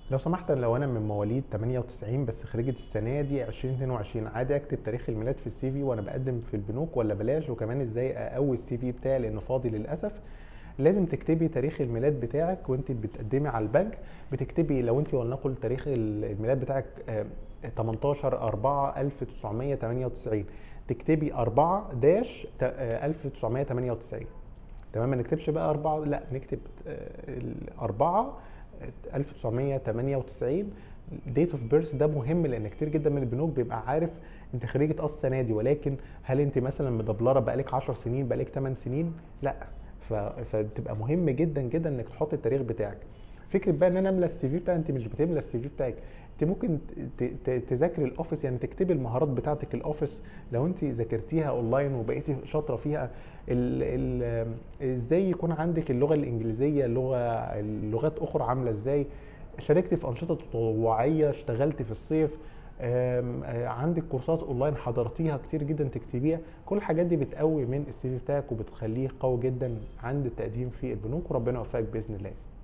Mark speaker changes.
Speaker 1: لو سمحت لو انا من مواليد 98 بس خريجة السنة دي 2022 عادي اكتب تاريخ الميلاد في السي في وانا بقدم في البنوك ولا بلاش وكمان ازاي اقوي السي في بتاعي لانه فاضي للاسف لازم تكتبي تاريخ الميلاد بتاعك وانت بتقدمي على البنك بتكتبي لو انت ولنقل تاريخ الميلاد بتاعك آه، 18 4 1998 تكتبي 4 داش ت- آه، 1998 تمام ما نكتبش بقى 4 لا نكتب 4 1998 ديت اوف بيرث ده مهم لان كتير جدا من البنوك بيبقى عارف انت خريجه اه السنه دي ولكن هل انت مثلا مدبلره بقالك 10 سنين بقالك 8 سنين لا ف- فبتبقى مهم جدا جدا انك تحط التاريخ بتاعك فكره بقى ان انا املى السي في بتاعي انت مش بتملى السي في بتاعك انت ممكن ت- ت- تذاكري الاوفيس يعني تكتبي المهارات بتاعتك الاوفيس لو انت ذاكرتيها اونلاين وبقيتي شاطره فيها ال ال ازاي يكون عندك اللغه الانجليزيه لغه اللغات اخرى عامله ازاي شاركت في انشطه تطوعيه اشتغلت في الصيف آم، آه، عندك كورسات اونلاين حضرتيها كتير جدا تكتبيها كل الحاجات دي بتقوي من السي في بتاعك وبتخليه قوي جدا عند التقديم في البنوك وربنا يوفقك باذن الله